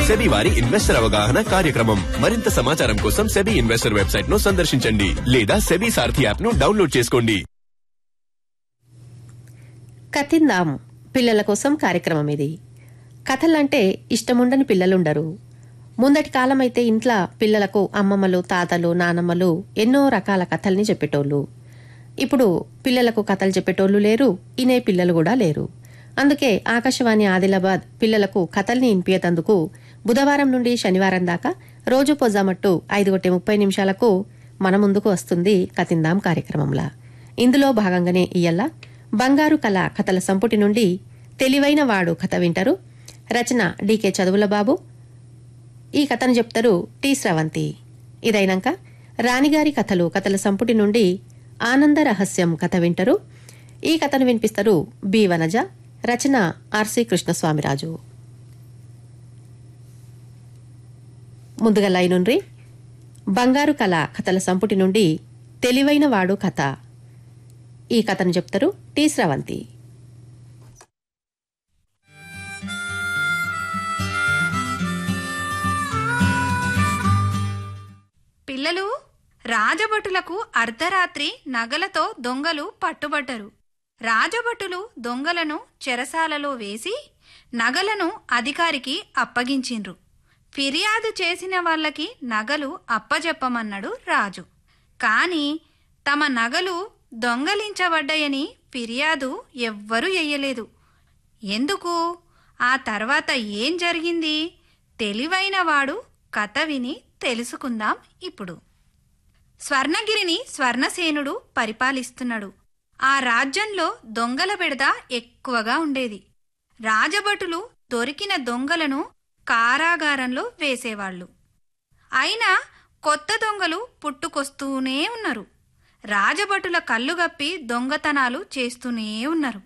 SEBI వారి investor అవగాహన కార్యక్రమం మరింత సమాచారం కోసం సెబీ ఇన్వెస్టర్ వెబ్సైట్ ను సందర్శించండి లేదా సెబీ సారథి యాప్ ను డౌన్లోడ్ చేసుకోండి కథిందాం పిల్లల కోసం కార్యక్రమం ఇది కథలంటే ఇష్టముండని పిల్లలుండరు ముందటి కాలమైతే ఇంట్లో పిల్లలకు అమ్మమ్మలు తాతలు నానమ్మలు ఎన్నో రకాల కథల్ని చెప్పేటోళ్ళు ఇప్పుడు పిల్లలకు కథలు చెప్పేటోళ్ళు లేరు ఇనే పిల్లలు కూడా లేరు అందుకే ఆకాశవాణి ఆదిలాబాద్ పిల్లలకు కథల్ని ఇన్పియతందుకు బుధవారం నుండి శనివారం దాకా రోజు పొజామట్టు ఐదు గొట్టె ముప్పై నిమిషాలకు మన ముందుకు వస్తుంది కతిందాం కార్యక్రమంలా ఇందులో భాగంగానే ఇయ్యల్ల బంగారు కళ కథల సంపుటి నుండి తెలివైన వాడు కథ వింటారు రచన డీకే చదువుల బాబు ఈ కథను చెప్తారు టి స్రవంతి ఇదైనాక రాణిగారి కథలు కథల సంపుటి నుండి ఆనంద రహస్యం కథ వింటారు ఈ కథను వినిపిస్తారు బి వనజ రచన ఆర్సి కృష్ణస్వామిరాజు ముందుగా లైనుండ్రి బంగారు కళ కథల సంపుటి నుండి తెలివైన వాడు కథ ఈ కథను చెప్తారు టి స్రవంతి పిల్లలు రాజభటులకు అర్ధరాత్రి నగలతో దొంగలు పట్టుబడ్డరు రాజభటులు దొంగలను చెరసాలలో వేసి నగలను అధికారికి అప్పగించిండ్రు ఫిర్యాదు చేసిన వాళ్ళకి నగలు అప్పజెప్పమన్నాడు రాజు కాని తమ నగలు దొంగలించబడ్డాయని ఫిర్యాదు ఎవ్వరూ ఎయ్యలేదు ఎందుకు ఆ తర్వాత ఏం జరిగింది తెలివైనవాడు కథ విని తెలుసుకుందాం ఇప్పుడు స్వర్ణగిరిని స్వర్ణసేనుడు పరిపాలిస్తున్నాడు ఆ రాజ్యంలో దొంగల బెడద ఎక్కువగా ఉండేది రాజభటులు దొరికిన దొంగలను కారాగారంలో వేసేవాళ్లు అయినా కొత్త దొంగలు పుట్టుకొస్తూనే ఉన్నారు రాజభటుల కళ్ళుగప్పి దొంగతనాలు చేస్తూనే ఉన్నారు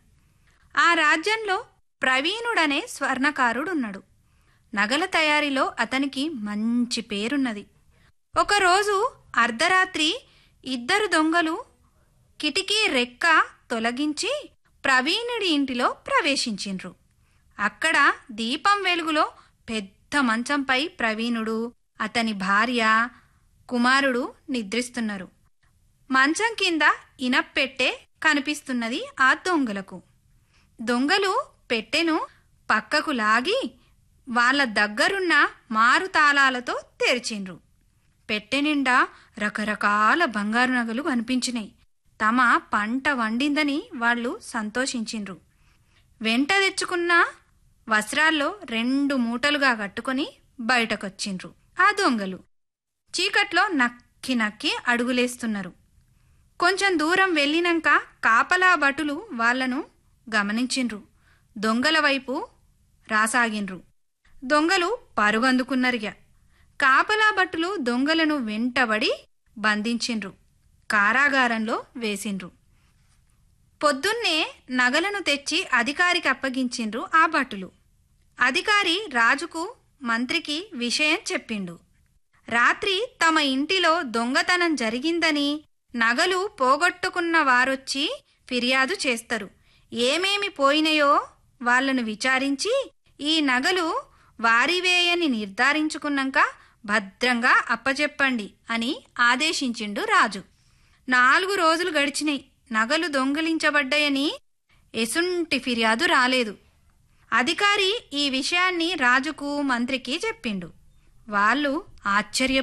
ఆ రాజ్యంలో ప్రవీణుడనే స్వర్ణకారుడున్నాడు నగల తయారీలో అతనికి మంచి పేరున్నది ఒకరోజు అర్ధరాత్రి ఇద్దరు దొంగలు కిటికీ రెక్క తొలగించి ప్రవీణుడి ఇంటిలో ప్రవేశించిండ్రు అక్కడ దీపం వెలుగులో పెద్ద మంచంపై ప్రవీణుడు అతని భార్య కుమారుడు నిద్రిస్తున్నారు మంచం కింద ఇనప్పెట్టె కనిపిస్తున్నది ఆ దొంగలకు దొంగలు పెట్టెను పక్కకు లాగి వాళ్ళ దగ్గరున్న మారు తాళాలతో తెరిచిండ్రు పెట్టె నిండా రకరకాల బంగారు నగలు కనిపించినాయి తమ పంట వండిందని వాళ్ళు సంతోషించిండ్రు వెంట తెచ్చుకున్న వస్త్రాల్లో రెండు మూటలుగా కట్టుకొని బయటకొచ్చిండ్రు ఆ దొంగలు చీకట్లో నక్కి నక్కి అడుగులేస్తున్నారు కొంచెం దూరం వెళ్ళినాక కాపలా భటులు వాళ్లను గమనించిండ్రు దొంగల వైపు రాసాగిండ్రు దొంగలు పరుగందుకున్నరిగా కాపలా భటులు దొంగలను వెంటబడి బంధించిండ్రు కారాగారంలో వేసిండ్రు పొద్దున్నే నగలను తెచ్చి అధికారికి అప్పగించిండ్రు ఆ భటులు అధికారి రాజుకు మంత్రికి విషయం చెప్పిండు రాత్రి తమ ఇంటిలో దొంగతనం జరిగిందని నగలు పోగొట్టుకున్న వారొచ్చి ఫిర్యాదు చేస్తారు ఏమేమి పోయినాయో వాళ్లను విచారించి ఈ నగలు వారివేయని నిర్ధారించుకున్నాక భద్రంగా అప్పచెప్పండి అని ఆదేశించిండు రాజు నాలుగు రోజులు గడిచినాయి నగలు దొంగిలించబడ్డాయని ఎసుంటి ఫిర్యాదు రాలేదు అధికారి ఈ విషయాన్ని రాజుకు మంత్రికి చెప్పిండు వాళ్ళు ఆశ్చర్య